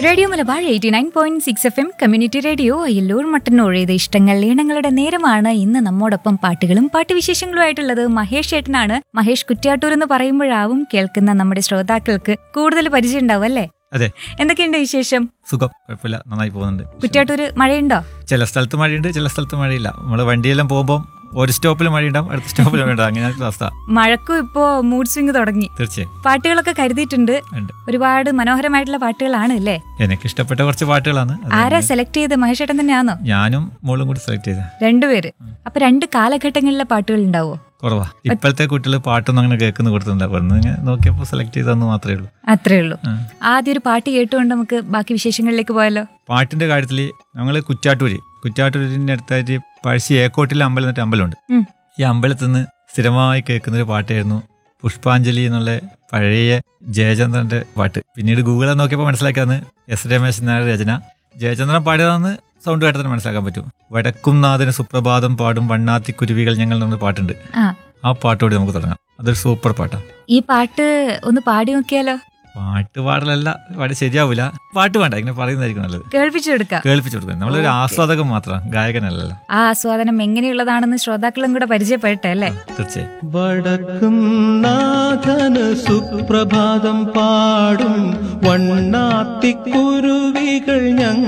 Radio Malabar eighty nine point six F M community radio Ayyalloor Mattannur ഇത് ഇഷ്ടങ്ങൾ ഈണങ്ങളുടെ നേരമാണ് ഇന്ന് നമ്മോടൊപ്പം പാട്ടുകളും പാട്ടുവിശേഷങ്ങളുമായിട്ടുള്ളത് മഹേഷ് ഏട്ടനാണ് മഹേഷ് കുറ്റ്യാട്ടൂർ എന്ന് പറയുമ്പോഴാവും കേൾക്കുന്ന നമ്മുടെ ശ്രോതാക്കൾക്ക് കൂടുതൽ പരിചയം ഉണ്ടാവും അല്ലേ അതെ എന്തൊക്കെയുണ്ട് വിശേഷം സുഖം കുഴപ്പമില്ല നന്നായി പോകുന്നുണ്ട് കുറ്റ്യാട്ടൂര് മഴയുണ്ടോ ചില സ്ഥലത്ത് മഴയുണ്ട് ചില സ്ഥലത്ത് മഴയില്ല നമ്മൾ വണ്ടിയെല്ലാം പോകുമ്പോൾ ഒരു സ്റ്റോപ്പിൽ മഴയുണ്ടാവും അടുത്ത സ്റ്റോപ്പിൽ മഴയുണ്ടാവും അങ്ങനെയാണ് അവസ്ഥ മഴക്കും ഇപ്പോ മൂഡ് സ്വിംഗ് തുടങ്ങി തീർച്ചയായും പാട്ടുകളൊക്കെ കരുതിയിട്ടുണ്ട് ഉണ്ട് ഒരുപാട് മനോഹരമായിട്ടുള്ള പാട്ടുകളാണ് അല്ലേ എനിക്ക് ഇഷ്ടപ്പെട്ട കുറച്ച് പാട്ടുകളാണ് അത് ആരാ സെലക്ട് ചെയ്ത് മഹേഷ് ഏട്ടൻ തന്നെയാണോ ഞാനും മോളും കൂടി സെലക്ട് ചെയ്ത രണ്ടുപേര് അപ്പൊ രണ്ട് കാലഘട്ടങ്ങളിലെ പാട്ടുകൾ ഉണ്ടാവോ കുറവാ ഇപ്പോഴത്തെ കുട്ടികൾ പാട്ടൊന്നും അങ്ങനെ കേൾക്കുന്ന കൊടുത്തില്ല വെറുതെ ഇങ്ങനെ നോക്കിയപ്പോൾ സെലക്ട് ചെയ്തെന്ന് മാത്രമേ ഉള്ളൂ അത്രേ ഉള്ളൂ ആ. ആദ്യം ഒരു പാട്ട് കേട്ടുകൊണ്ട് നമുക്ക് ബാക്കി വിശേഷങ്ങളിലേക്ക് പോയാലോ പാട്ടിന്റെ കാര്യത്തിൽ ഞങ്ങൾ കുറ്റാട്ടൂര് കുറ്റാട്ടൂരിന്റെ അടുത്തായിട്ട് പഴശ്ശി ഏക്കോട്ടിലെ അമ്പലം എന്നിട്ട് അമ്പലമുണ്ട് ഉം. ഈ അമ്പലത്തിൽ നിന്ന് സ്ഥിരമായി കേൾക്കുന്ന ഒരു പാട്ടായിരുന്നു പുഷ്പാഞ്ജലി എന്നുള്ള പഴയ ജയചന്ദ്രന്റെ പാട്ട് പിന്നീട് ഗൂഗിളിൽ നോക്കിയപ്പോൾ മനസ്സിലാക്കിയതാണ് എസ് രമേശ് നായർ രചന ജയചന്ദ്രൻ പാടിയതാന്ന് സൗണ്ട് കേട്ടതിന് മനസ്സിലാക്കാൻ പറ്റും വടക്കും നാഥന് സുപ്രഭാതം പാടും വണ്ണാത്തി കുരുവികൾ ഞങ്ങൾ എന്നൊരു പാട്ടുണ്ട് ആ ആ പാട്ടോട് നമുക്ക് തുടങ്ങാം അതൊരു സൂപ്പർ പാട്ടാണ് ഈ പാട്ട് ഒന്ന് പാടി നോക്കിയാലോ പാട്ട് പാടലല്ല പാടി ശരിയാവില്ല പാട്ട് വേണ്ട ഇങ്ങനെ പറയുന്നതായിരിക്കും നല്ലത് കേൾപ്പിച്ചു കൊടുക്കാം കേൾപ്പിച്ചു കൊടുക്കുന്നത് നമ്മളൊരു ആസ്വാദകൻ മാത്രം ഗായകനല്ലല്ലോ ആ ആസ്വാദനം എങ്ങനെയുള്ളതാണെന്ന് ശ്രോതാക്കളും കൂടെ പരിചയപ്പെടട്ടെ അല്ലേ തീർച്ചയായും വടക്കും നാഥന് സുപ്രഭാതം പാടും വണ്ണാത്തിക്കുരുവികൾ ഞങ്ങൾ